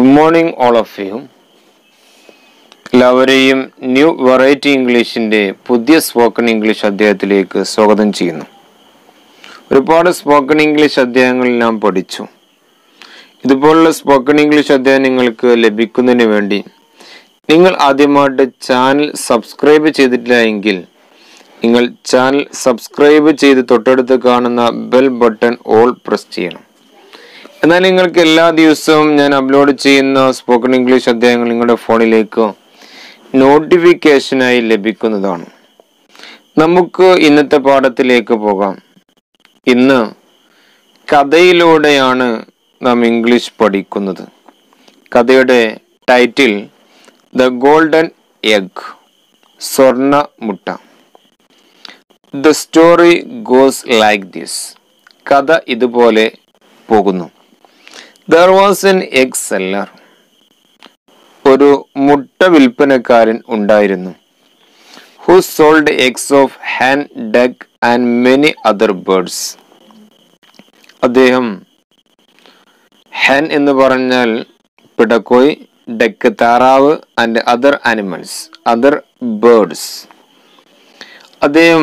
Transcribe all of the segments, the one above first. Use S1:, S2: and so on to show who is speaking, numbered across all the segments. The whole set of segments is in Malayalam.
S1: good morning all of you എല്ലാവരെയും ന്യൂ വെറൈറ്റി ഇംഗ്ലീഷിൻ്റെ പുതിയ സ്പോക്കൺ ഇംഗ്ലീഷ് അധ്യായത്തിലേക്ക് സ്വാഗതം ചെയ്യുന്നു ഒരുപാട് സ്പോക്കൺ ഇംഗ്ലീഷ് അധ്യായങ്ങൾ നാം പഠിച്ചു ഇതുപോലുള്ള സ്പോക്കൺ ഇംഗ്ലീഷ് അധ്യായം നിങ്ങൾക്ക് ലഭിക്കുന്നതിന് വേണ്ടി നിങ്ങൾ ആദ്യമായിട്ട് ചാനൽ സബ്സ്ക്രൈബ് ചെയ്തിട്ടില്ല എങ്കിൽ നിങ്ങൾ ചാനൽ സബ്സ്ക്രൈബ് ചെയ്ത് തൊട്ടടുത്ത് കാണുന്ന ബെൽ ബട്ടൺ ഓൾ പ്രസ് ചെയ്യണം എന്നാൽ നിങ്ങൾക്ക് എല്ലാ ദിവസവും ഞാൻ അപ്ലോഡ് ചെയ്യുന്ന സ്പോക്കൺ ഇംഗ്ലീഷ് അധ്യായങ്ങൾ നിങ്ങളുടെ ഫോണിലേക്ക് നോട്ടിഫിക്കേഷനായി ലഭിക്കുന്നതാണ് നമുക്ക് ഇന്നത്തെ പാഠത്തിലേക്ക് പോകാം ഇന്ന് കഥയിലൂടെയാണ് നാം ഇംഗ്ലീഷ് പഠിക്കുന്നത് കഥയുടെ ടൈറ്റിൽ ദ ഗോൾഡൻ എഗ് സ്വർണ മുട്ട the story goes like this കഥ ഇതുപോലെ പോകുന്നു there was an egg seller ഒരു മുട്ട വിൽപ്പനക്കാരൻ ഉണ്ടായിരുന്നു who sold eggs of hen duck and many other birds അദ്ദേഹം ഹാൻ എന്ന് പറഞ്ഞാൽ പിടക്കോയ് ഡെക്ക് താറാവ് and other animals other birds അദ്ദേഹം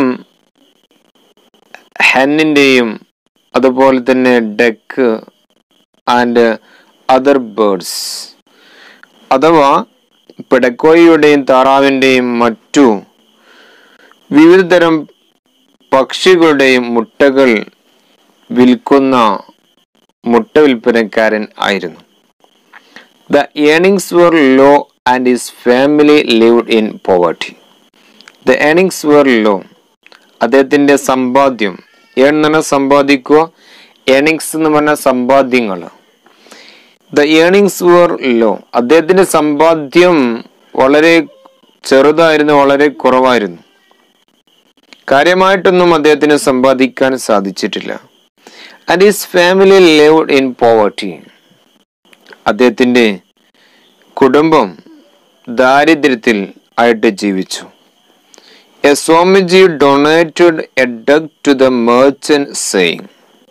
S1: ഹെന്നിൻ്റെയും അതുപോലെ തന്നെ ഡെക്ക് ആൻഡ് അതർ ബേർഡ്സ് അഥവാ പിടക്കോയിയുടെയും താറാവിൻ്റെയും മറ്റു വിവിധതരം പക്ഷികളുടെയും മുട്ടകൾ വിൽക്കുന്ന മുട്ട വിൽപ്പനക്കാരൻ ആയിരുന്നു the earnings were low and his family lived in poverty the earnings were low അദ്ദേഹത്തിൻ്റെ സമ്പാദ്യം ഏൺ എന്ന് പറഞ്ഞാൽ സമ്പാദിക്കുക ഏണിങ്സ് എന്ന് പറഞ്ഞാൽ സമ്പാദ്യങ്ങൾ ദ ഏണിങ്സ് വർ ലോ അദ്ദേഹത്തിന്റെ സമ്പാദ്യം വളരെ ചെറുതായിരുന്നു വളരെ കുറവായിരുന്നു കാര്യമായിട്ടൊന്നും അദ്ദേഹത്തിന് സമ്പാദിക്കാൻ സാധിച്ചിട്ടില്ല and his family lived in poverty അദ്ദേഹത്തിന്റെ കുടുംബം ദാരിദ്ര്യത്തിൽ ആയിട്ട് ജീവിച്ചു a swamiji donated a duck to the merchant saying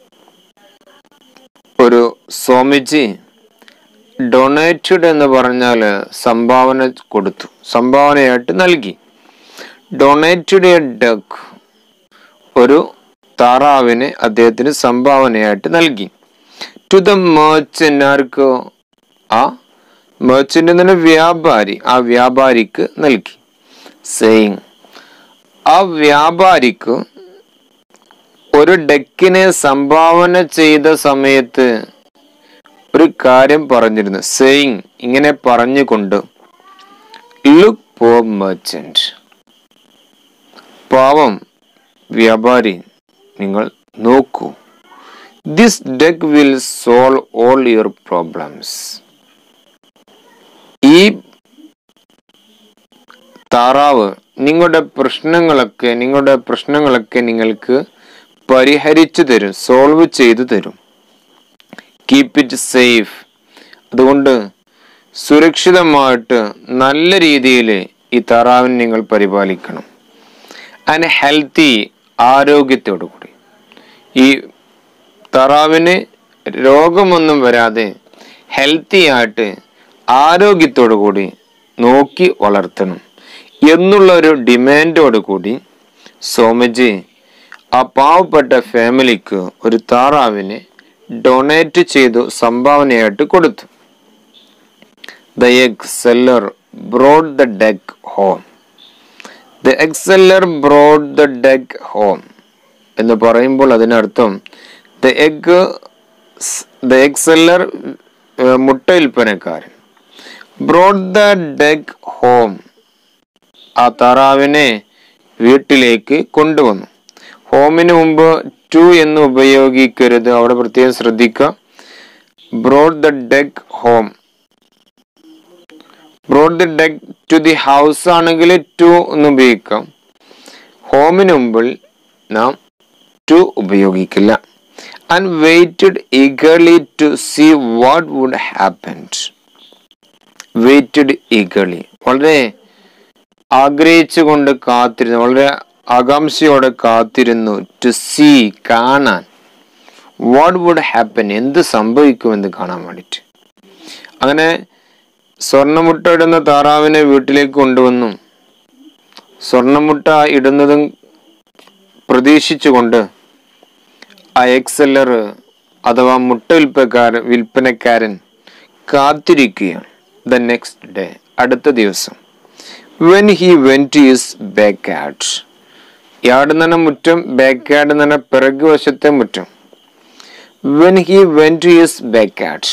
S1: ഒരു സ്വാമിജി ഡൊണേറ്റഡ് എന്ന് പറഞ്ഞാൽ സംഭാവന കൊടുത്തു സംഭാവനയായിട്ട് നൽകി ഡൊണേറ്റഡ് എ ഡഗ് ഒരു താറാവിനെ അദ്ദേഹത്തിന് സംഭാവനയായിട്ട് നൽകി ടു ദ മേർച്ചന്റ് ആർക്ക് ആ മേർച്ചന്റ് എന്ന് വ്യാപാരി ആ വ്യാപാരിക്ക് നൽകി സെയിങ് ആ വ്യാപാരിക്ക് ഒരു ഡെക്കിനെ സംഭാവന ചെയ്ത സമയത്ത് ഒരു കാര്യം പറഞ്ഞിരുന്നു സെയിങ് ഇങ്ങനെ പറഞ്ഞുകൊണ്ട് ലുക്ക് പോ മെർച്ചന്റ് പാവം വ്യാപാരി നിങ്ങൾ നോക്കൂ this duck will solve all your problems ഈ താറാവ് നിങ്ങളുടെ പ്രശ്നങ്ങളൊക്കെ നിങ്ങളുടെ പ്രശ്നങ്ങളൊക്കെ നിങ്ങൾക്ക് പരിഹരിച്ചു തരും സോൾവ് ചെയ്തു തരും കീപ്പ് ഇറ്റ് സേഫ് അതുകൊണ്ട് സുരക്ഷിതമായിട്ട് നല്ല രീതിയിൽ ഈ താറാവിനെ നിങ്ങൾ പരിപാലിക്കണം ആൻഡ് ഹെൽത്തി ആരോഗ്യത്തോടു കൂടി ഈ താറാവിന് രോഗമൊന്നും വരാതെ ഹെൽത്തി ആയിട്ട് ആരോഗ്യത്തോടു കൂടി നോക്കി വളർത്തണം എന്നുള്ള ഒരു ഡിമാൻഡോട് കൂടി സോമജി ആ പാവപ്പെട്ട ഫാമിലിക്ക് ഒരു താറാവിനെ ഡൊണേറ്റ് ചെയ്തു സംഭാവനയായിട്ട് കൊടുത്തു the egg seller brought the duck home the egg seller brought the duck home എന്ന് പറയുമ്പോൾ അതിനർത്ഥം the egg the egg seller മുട്ട വിൽപ്പനക്കാരൻ ബ്രോഡ് ദ ഡെക്ക് ഹോം ആ താറാവിനെ വീട്ടിലേക്ക് കൊണ്ടുവന്നു ഹോമിന് മുമ്പ് ടു എന്ന് ഉപയോഗിക്കരുത് അവിടെ പ്രത്യേകം ശ്രദ്ധിക്കുക brought the duck home brought the duck to the house ആണെങ്കിൽ ടു എന്ന് ഉപയോഗിക്കാം ഹോമിന് മുമ്പിൽ നാം ടു ഉപയോഗിക്കില്ല and waited eagerly to see what would happened waited eagerly വളരെ ആഗ്രഹിച്ചുകൊണ്ട് കാത്തിരുന്നു വളരെ ആകാംക്ഷയോടെ കാത്തിരുന്നു ടു സീ കാണാൻ വാട്ട് വുഡ് ഹാപ്പൻ എന്ത് സംഭവിക്കുമെന്ന് കാണാൻ വേണ്ടിയിട്ട് അങ്ങനെ സ്വർണ്ണമുട്ട ഇടുന്ന താറാവിനെ വീട്ടിലേക്ക് കൊണ്ടുവന്നു സ്വർണ്ണമുട്ട ഇടുന്നതും പ്രതീക്ഷിച്ചുകൊണ്ട് ആ എക്സെല്ലർ അഥവാ മുട്ട വിൽപ്പക്കാരൻ വിൽപ്പനക്കാരൻ കാത്തിരിക്കുകയാണ് ദ നെക്സ്റ്റ് ഡേ അടുത്ത ദിവസം when he went to his back yard yard എന്ന് പറഞ്ഞ മുറ്റം ബാക്ക് യാർഡ് എന്ന് പറഞ്ഞ പിറകു വശത്തെ മുറ്റം when he went to his back yard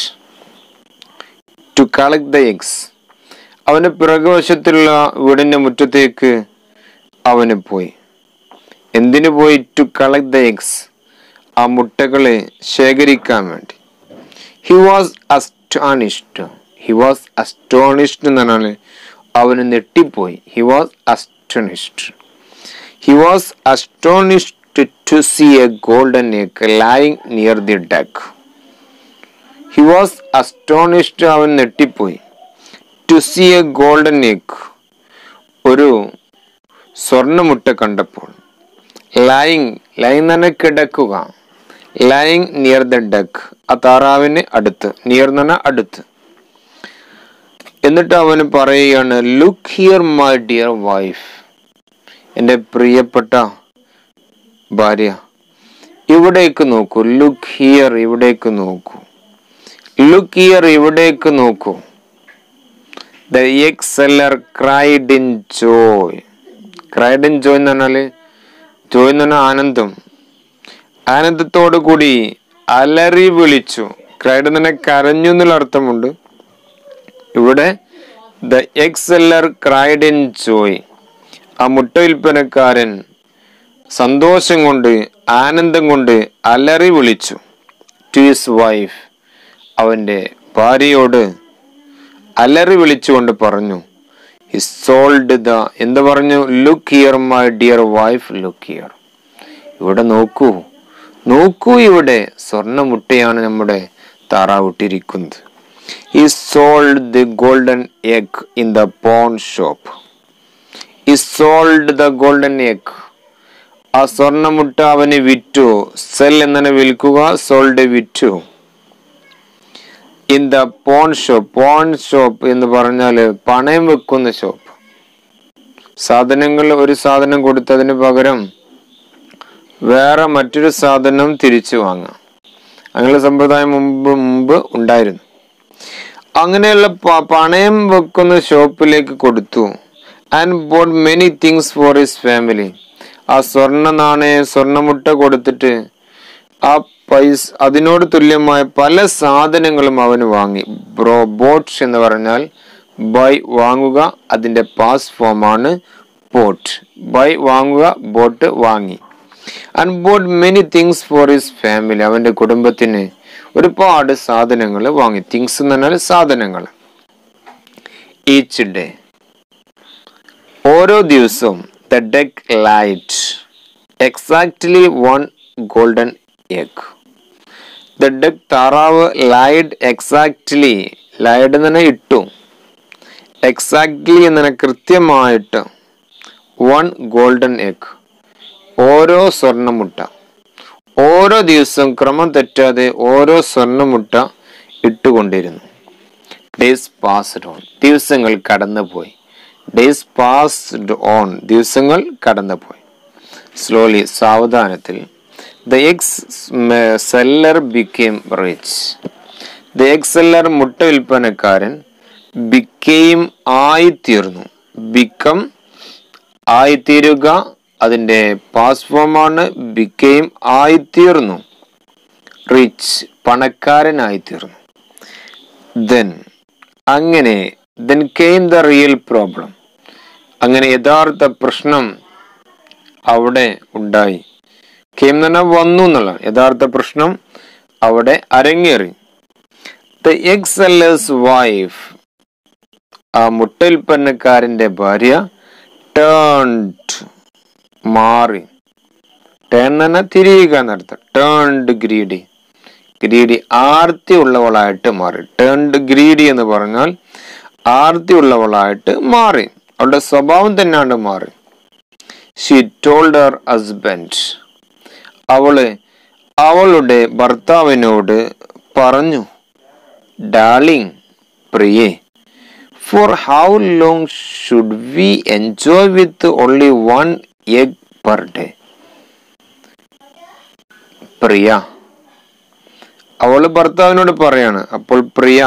S1: to collect the eggs അവന്റെ പിറകുവശത്തുള്ള വീടിന്റെ മുറ്റത്തേക്ക് അവന് പോയി എന്തിനു പോയി ടു കളക്ട് ദ എഗ്സ് ആ മുട്ടകളെ ശേഖരിക്കാൻ വേണ്ടി he was astonished he was astonished എന്ന് പറഞ്ഞാൽ അവന് നെട്ടിപ്പോയി he was astonished he was astonished to see a golden egg lying near the duck he was astonished അവൻ നെട്ടിപ്പോയി to see a golden egg ഒരു സ്വർണ്ണമുട്ട കണ്ടപ്പോൾ ലൈങ് ലൈങ് തന്നെ കിടക്കുക ലൈങ് നിയർ ദ ഡക്ക് ആ താറാവിന് അടുത്ത് നിയർ എന്ന് പറഞ്ഞാൽ അടുത്ത് എന്നിട്ട് അവന് പറയുകയാണ് look here my dear wife എൻ്റെ പ്രിയപ്പെട്ട ഭാര്യ ഇവിടേക്ക് നോക്കൂ ലുക്ക് ഹിയർ ഇവിടേക്ക് നോക്കൂ ലുക്ക് ഹിയർ ഇവിടേക്ക് നോക്കൂ the egg seller cried in joy cried in joy എന്ന് പറഞ്ഞാല് ജോയ് എന്ന് പറഞ്ഞാൽ ആനന്ദം ആനന്ദത്തോടു കൂടി അലറി വിളിച്ചു ക്രൈഡ് എന്ന് പറഞ്ഞാൽ കരഞ്ഞു എന്നുള്ള അർത്ഥമുണ്ട് ഇവിടെ the egg seller cried in joy ആ മുട്ട വിൽപ്പനക്കാരൻ സന്തോഷം കൊണ്ട് ആനന്ദം കൊണ്ട് അലറി വിളിച്ചു ടു ഹിസ് വൈഫ് അവന്റെ ഭാര്യയോട് അലറി വിളിച്ചുകൊണ്ട് പറഞ്ഞു ഹി സോൾഡ് ദ എന്ത് പറഞ്ഞു look here my dear wife look here ഇവിടെ നോക്കൂ നോക്കൂ ഇവിടെ സ്വർണ്ണ മുട്ടയാണ് നമ്മുടെ താറാവിട്ടിരിക്കുന്നത് he sold the golden egg in the pawn shop he sold the golden egg ആ സ്വർണ്ണമുട്ട അവന് വിറ്റു സെൽ എന്നതിനെ വിൽക്കുക സോൾഡ് വിറ്റു in the pawn shop pawn shop എന്ന് പറഞ്ഞാൽ പണയം വെക്കുന്ന ഷോപ്പ് സാധനങ്ങൾ ഒരു സാധനം കൊടുത്തതിന് പകരം വേറെ മറ്റൊരു സാധനം തിരിച്ചു വാങ്ങാം അങ്ങനെയുള്ള സമ്പ്രദായം മുമ്പ് മുമ്പ് ഉണ്ടായിരുന്നു അങ്ങനെയുള്ള പ- പണയം വെക്കുന്ന ഷോപ്പിലേക്ക് കൊടുത്തു and bought many things for his family ആ സ്വർണ്ണ നാണയം സ്വർണ്ണമുട്ട കൊടുത്തിട്ട് ആ പൈസ അതിനോട് തുല്യമായ പല സാധനങ്ങളും അവന് വാങ്ങി ബ്രോ ബോട്ട് എന്ന് പറഞ്ഞാൽ ബൈ വാങ്ങുക അതിന്റെ പാസ് ഫോമാണ് ബോട്ട് ബൈ വാങ്ങുക ബോട്ട് വാങ്ങി and bought many things for his family അവന്റെ കുടുംബത്തിന് ഒരുപാട് സാധനങ്ങൾ വാങ്ങി തിങ്സ് എന്ന് പറഞ്ഞാൽ സാധനങ്ങൾ ഈച്ച് ഡേ ഓരോ ദിവസവും the duck laid exactly one golden egg the duck താറാവ് ലൈഡ് എക്സാക്ട്ലി ലൈഡ് എന്ന് തന്നെ ഇട്ടു എക്സാക്ട്ലി എന്ന് തന്നെ കൃത്യമായിട്ട് വൺ ഗോൾഡൻ എഗ് ഓരോ സ്വർണ്ണമുട്ട ഓരോ ദിവസവും ക്രമം തെറ്റാതെ ഓരോ സ്വർണ്ണമുട്ട ഇട്ടുകൊണ്ടിരുന്നു ഡേയ്സ് പാസ്ഡ് ഓൺ ദിവസങ്ങൾ കടന്നുപോയി ഡേയ്സ് പാസ്ഡ് ഓൺ ദിവസങ്ങൾ കടന്നുപോയി സ്ലോലി സാവധാനത്തിൽ the eggs seller became rich the eggs seller മുട്ട വിൽപ്പനക്കാരൻ ബിക്കെയിം ആയിത്തീർന്നു ബിക്കം ആയിത്തീരുക അതിൻ്റെ പാസ് ഫോമാണ് ബിക്കെയിം ആയിത്തീർന്നു റിച്ച് പണക്കാരനായിത്തീർന്നു ദെൻ അങ്ങനെ then came the real problem അങ്ങനെ യഥാർത്ഥ പ്രശ്നം അവിടെ ഉണ്ടായി കെയിം എന്ന് പറഞ്ഞാൽ വന്നു എന്നുള്ള യഥാർത്ഥ പ്രശ്നം അവിടെ അരങ്ങേറി ദ എക്സ് സെല്ലേഴ്സ് വൈഫ് ആ മുട്ടൽപ്പന്നക്കാരന്റെ ഭാര്യ ടേൺഡ് മാറി ടേൺ തന്നെ തിരിയുക എന്നർത്ഥം ടേൺഡ് ഗ്രീഡി ഗ്രീഡി ആർത്തി ഉള്ളവളായിട്ട് മാറി ടേൺഡ് ഗ്രീഡി എന്ന് പറഞ്ഞാൽ ആർത്തി ഉള്ളവളായിട്ട് മാറി അവളുടെ സ്വഭാവം തന്നെയാണ് മാറി ഷീ ടോൾഡ് ഹർ ഹസ്ബൻഡ് അവള് അവളുടെ ഭർത്താവിനോട് പറഞ്ഞു ഡാർലിംഗ് പ്രിയേ for how long should we enjoy with only one egg per day പ്രിയ അവള് ഭർത്താവിനോട് പറയാണ് അപ്പോൾ പ്രിയ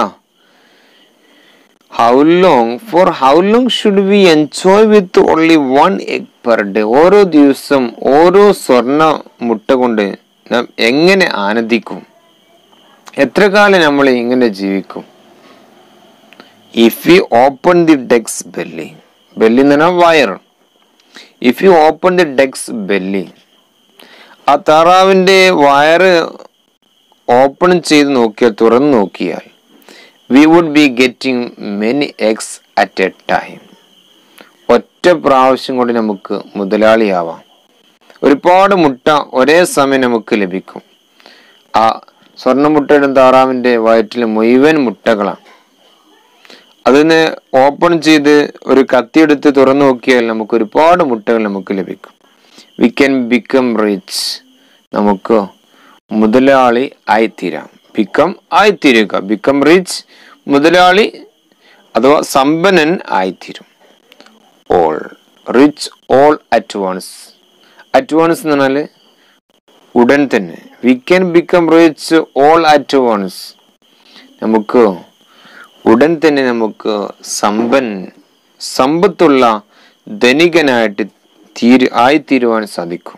S1: how long for how long should we enjoy with only one egg per day ഓരോ ദിവസം ഓരോ സ്വർണ്ണ മുട്ട കൊണ്ട് നാം എങ്ങനെ ആനന്ദിക്കും എത്ര കാലം നമ്മൾ ഇങ്ങനെ ജീവിക്കും if you open the duck's belly belly എന്ന് പറഞ്ഞാൽ വയർ if you open the duck's belly ആ താറാവിൻ്റെ വയറ് ഓപ്പൺ ചെയ്ത് നോക്കിയാൽ തുറന്നു നോക്കിയാൽ we would be getting many eggs at a time ഒറ്റ പ്രാവശ്യം കൊണ്ട് നമുക്ക് മുതലാളിയാവാം ഒരുപാട് മുട്ട ഒരേ സമയം നമുക്ക് ലഭിക്കും ആ സ്വർണ്ണമുട്ടയുടെ താറാവിൻ്റെ വയറ്റിൽ മുഴുവൻ മുട്ടകളാണ് അതിന് ഓപ്പൺ ചെയ്ത് ഒരു കത്തിയെടുത്ത് തുറന്നു നോക്കിയാൽ നമുക്ക് ഒരുപാട് മുട്ടകൾ നമുക്ക് ലഭിക്കും വി ക്യാൻ ബിക്കം റിച്ച് നമുക്ക് മുതലാളി ആയിത്തീരാം ബിക്കം ആയിത്തീരുക ബിക്കം റിച്ച് മുതലാളി അഥവാ സമ്പന്നൻ ആയിത്തീരും all rich all at once at once എന്ന് പറഞ്ഞാൽ ഉടൻ തന്നെ we can become rich all at once നമുക്ക് ഉടൻ തന്നെ നമുക്ക് സമ്പൻ സമ്പത്തുള്ള ധനികനായിട്ട് തീരു ആയിത്തീരുവാൻ സാധിക്കും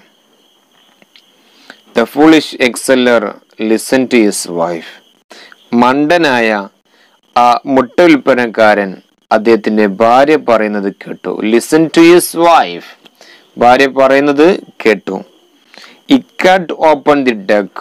S1: the foolish egg seller listen to his wife മണ്ടനായ ആ മുട്ട വിൽപ്പനക്കാരൻ അദ്ദേഹത്തിന്റെ ഭാര്യ പറയുന്നത് കേട്ടു ലിസൺ ടു ഹിസ് വൈഫ് ഭാര്യ പറയുന്നത് കേട്ടു he cut open the duck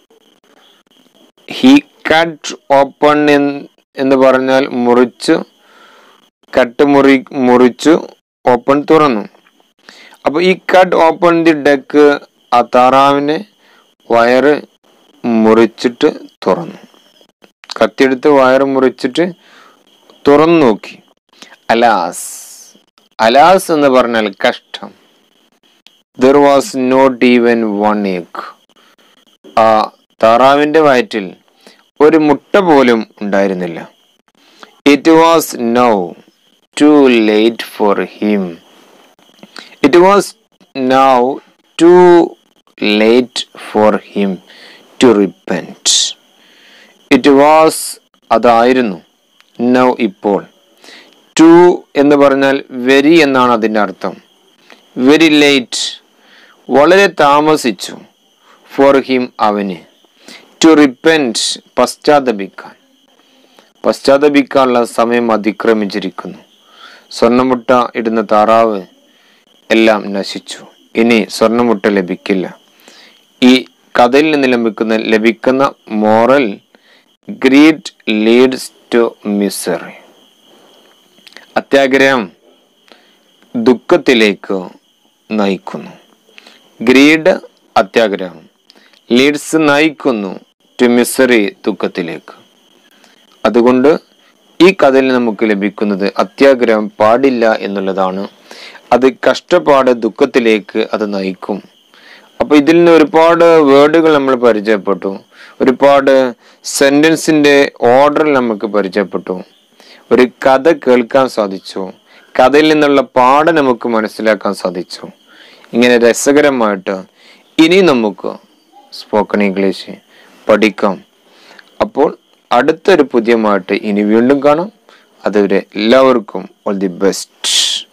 S1: he cut open എന്ന് പറഞ്ഞാൽ മുറിച്ചു കട്ട് മുറി മുറിച്ചു ഓപ്പൺ തുറന്നു അപ്പൊ ഈ കട്ട് ഓപ്പൺ ദി ഡക്ക് ആ താറാവിനെ വയറ് മുറിച്ചിട്ട് തുറന്നു കത്തിയെടുത്ത് വയറ് മുറിച്ചിട്ട് തുറന്നു നോക്കി അലാസ് അലാസ് എന്ന് പറഞ്ഞാൽ കഷ്ടം there was not even one egg ആ താറാവിന്റെ വയറ്റിൽ ഒരു മുട്ട പോലും ഉണ്ടായിരുന്നില്ല it was now too late for him it was now too late for him to repent it was അതായിരുന്നു നൗ ഇപ്പോൾ ടു എന്ന് പറഞ്ഞാൽ വെരി എന്നാണ് അതിൻ്റെ അർത്ഥം വെരി ലേറ്റ് വളരെ താമസിച്ചു ഫോർ ഹിം അവന് ടു റിപ്പൻറ്റ് പശ്ചാത്തപിക്കാൻ പശ്ചാത്തപിക്കാനുള്ള സമയം അതിക്രമിച്ചിരിക്കുന്നു സ്വർണ്ണമുട്ട ഇടുന്ന താറാവ് എല്ലാം നശിച്ചു ഇനി സ്വർണ്ണമുട്ട ലഭിക്കില്ല ഈ കഥയിൽ നിന്ന് ലഭിക്കുന്ന ലഭിക്കുന്ന moral greed leads to misery അത്യാഗ്രഹം ദുഃഖത്തിലേക്ക് നയിക്കുന്നു ഗ്രീഡ് അത്യാഗ്രഹം ലീഡ്സ് നയിക്കുന്നു ടു മിസറി ദുഃഖത്തിലേക്ക് അതുകൊണ്ട് ഈ കഥയിൽ നമുക്ക് ലഭിക്കുന്നത് അത്യാഗ്രഹം പാടില്ല എന്നുള്ളതാണ് അത് കഷ്ടപ്പാട് ദുഃഖത്തിലേക്ക് അത് നയിക്കും അപ്പൊ ഇതിൽ നിന്ന് ഒരുപാട് വേർഡുകൾ നമ്മൾ പരിചയപ്പെട്ടു ഒരുപാട് സെന്റൻസിന്റെ ഓർഡർ നമുക്ക് പരിചയപ്പെട്ടു ഒരു കഥ കേൾക്കാൻ സാധിച്ചു കഥയിൽ നിന്നുള്ള പാഠം നമുക്ക് മനസ്സിലാക്കാൻ സാധിച്ചു ഇങ്ങനെ രസകരമായിട്ട് ഇനി നമുക്ക് സ്പോക്കൺ ഇംഗ്ലീഷ് പഠിക്കാം അപ്പോൾ അടുത്തൊരു പുതിയമായിട്ട് ഇനി വീണ്ടും കാണാം അതുവരെ എല്ലാവർക്കും ഓൾ ദി ബെസ്റ്റ്